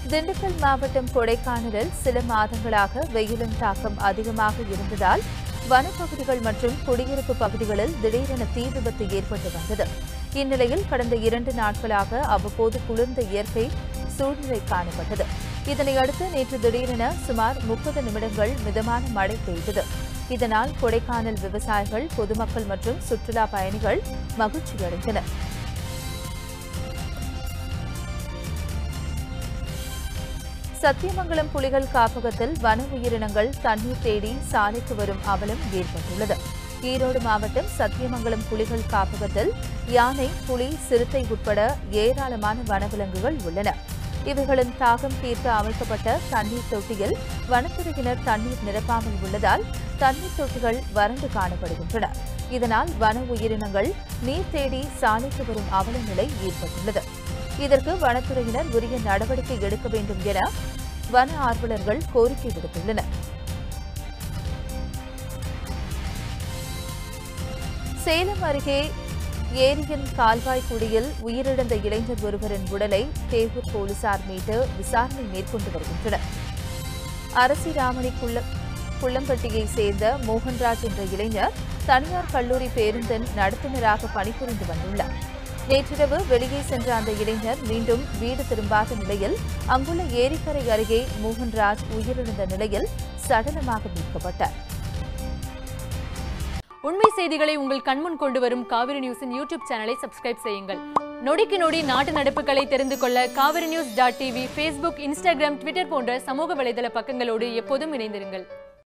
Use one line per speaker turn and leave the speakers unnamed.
திண்டுக்கல் மாவட்டம் கொடைக்கானலில் சில மாதங்களாக வெயிலின் தாக்கம் அதிகமாக இருந்ததால் வனப்பகுதிகள் மற்றும் குடியிருப்பு பகுதிகளில் திடீரென தீ விபத்து ஏற்பட்டு வந்தது இந்நிலையில் கடந்த இரண்டு நாட்களாக அவ்வப்போது குளிர்ந்த இயற்கை சூழ்நிலை காணப்பட்டது இதனையடுத்து நேற்று திடீரென சுமார் முப்பது நிமிடங்கள் மிதமான மழை பெய்தது இதனால் கொடைக்கானல் விவசாயிகள் பொதுமக்கள் மற்றும் சுற்றுலா பயணிகள் மகிழ்ச்சியடைந்தனர் சத்தியமங்கலம் புலிகள் காப்பகத்தில் வன உயிரினங்கள் தண்ணீர் தேடி சாலைக்கு வரும் அவலம் ஏற்பட்டுள்ளது ஈரோடு மாவட்டம் சத்தியமங்கலம் புலிகள் காப்பகத்தில் யானை புலி சிறுத்தை உட்பட ஏராளமான வனவிலங்குகள் உள்ளன இவைகளின் தாகம் தீர்க்க அமைக்கப்பட்ட தண்ணீர் தொட்டியில் வனத்துறையினர் தண்ணீர் நிரப்பாமல் உள்ளதால் தண்ணீர் தொட்டிகள் வறண்டு காணப்படுகின்றன இதனால் வன உயிரினங்கள் நீர் தேடி சாலைக்கு வரும் அவல நிலை ஏற்பட்டுள்ளது இதற்கு வனத்துறையினர் உரிய நடவடிக்கை எடுக்க வேண்டும் என வன ஆர்வலர்கள் கோரிக்கை விடுத்துள்ளனர் சேலம் அருகே ஏரியின் கால்வாய் குடியில் உயிரிழந்த இளைஞர் ஒருவரின் உடலை தேவூர் போலீசார் மீட்டு விசாரணை மேற்கொண்டு வருகின்றனர் அரசிராமணி குள்ள குள்ளம்பட்டியைச் சேர்ந்த மோகன்ராஜ் என்ற இளைஞர் தனியார் கல்லூரி பேருந்தின் நடத்துனராக பணிபுரிந்து வந்துள்ளார் நேற்றிரவு வெளியே சென்ற அந்த இளைஞர் மீண்டும் வீடு திரும்பாத நிலையில் அங்குள்ள ஏரிக்கரை அருகே மோகன்ராஜ் உயிரிழந்த நிலையில் சடலமாக மீட்கப்பட்டார்
உண்மை செய்திகளை உங்கள் கண்முன் கொண்டு வரும் காவிரி நியூஸின் யூடியூப் சேனலை சப்ஸ்கிரைப் செய்யுங்கள் நொடிக்கு நொடி நாட்டு நடப்புகளை தெரிந்து கொள்ள Kaveri news dot TV Facebook Instagram Twitter போன்ற சமூக வலைதள பக்கங்களோடு எப்போதும் இணைந்திருங்கள்